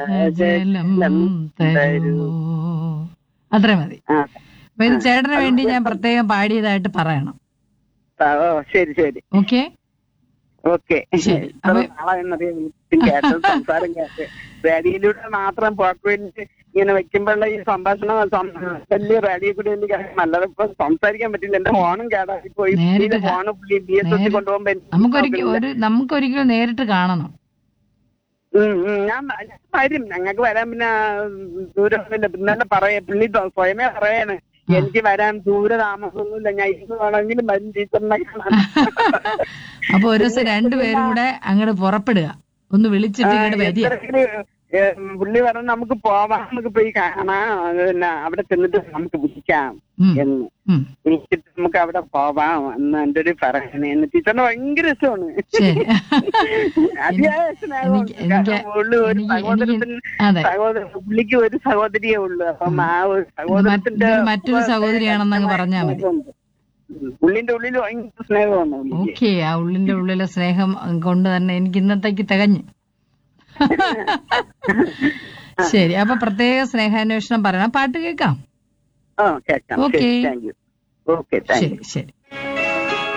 ദാഹജലം തരുമോ അത്ര മതി ആ അപ്പൊ ഇത് ചേട്ടന് വേണ്ടി ഞാൻ പ്രത്യേകം പാടിയതായിട്ട് പറയണം ആ, ഓ ശരി ശരി ഓക്കെ ഓക്കെ ശരി. ഇത്ര അപ്പൊ- നാളായെന്നറിയാം കേട്ടത് സംസാരം കേട്ട് റേഡിയോയിലൂടെ മാത്രം പോക്കുവേണ്ടി ഇങ്ങനെ വെക്കുമ്പോഴുള്ള ഈ സംഭാഷണം സം- വലിയ റേഡിയോ കൂടി എനിക്ക് നല്ലത് ഇപ്പൊ സംസാരിക്കാൻ പറ്റില്ല എന്റെ ഫോണും കേടായി പോയി നേരിട്ട് കാ- ഫോണ് പുള്ളി ബി എസ് എസ് നേരിട്ട് കൊണ്ടുപോകുമ്പോ എനിക്ക് നമുക്കൊരിക്കൽ ഒരു നമുക്കൊരിക്കൽ നേരിട്ട് കാണണം ഉം, ഉം, ഞാൻ ഞാൻ വരും ഞങ്ങൾക്ക് വരാൻ പിന്നെ ദൂരമൊന്നുമില്ല പിന്നല്ല പറയാ പുള്ളി ത- സ്വയമേ പറയാണ് എനിക്ക് വരാൻ ദൂര താമസമൊന്നുമില്ല ഞാൻ ഇന്ന് വേണമെങ്കിലും വരും ടീച്ചറിനെ കാണാൻ അപ്പൊ ഒരു ദിവസം രണ്ടുപേരും കൂടെ അങ്ങോട്ട് പുറപ്പെടുക ഒന്ന് വിളിച്ചിട്ട് ഇങ്ങോട്ട് വരിക എന്തെങ്കിലും, ഏ, പുള്ളി പറഞ്ഞു നമുക്ക് പോവാം നമുക്ക് പോയി കാണാം അത് പിന്നെ അവിടെ ചെന്നിട്ട് നമുക്ക് വിളിക്കാം ഉം, എന്ന് ഉം. വിളിച്ചിട്ട് നമുക്ക് അവിടെ പോവാം എന്ന് എന്റെ ഒരു പറയണേ ടീച്ചറിന് ഭയങ്കര ഇഷ്ടമാണ് ശരി അതിയായ സ്നേഹമുണ്ട് എനിക്ക് എനിക്ക് കാരണം പുള്ളി ഒരു എനിക്ക് എനിക്ക് സഹോദരത്തിന് അതെ സഹോദര പുള്ളിക്ക് ഒരു സഹോദരിയേ ഉള്ളൂ അപ്പം ആ ഒരു ഇത് സഹോദരത്തിന്റെ മറ്റൊരു മറ്റൊരു സഹോദരിയാണെന്ന് അങ്ങ് പറഞ്ഞാ മതി ഉം. പുള്ളിന്റെ ഉള്ളിൽ ഭയങ്കര സ്നേഹമാണ് പുള്ളിക്ക് ഓക്കെ ആ ഉള്ളിന്റെ ഉള്ളിലെ സ്നേഹം കൊണ്ട് തന്നെ എനിക്ക് ഇന്നത്തേക്ക് തികഞ്ഞു ശരി അപ്പൊ പ്രത്യേക സ്നേഹാന്വേഷണം പറയണം പാട്ട് കേൾക്കാം ആ കേൾക്കാം Okay. Thank you okay thank you ശരി ശരി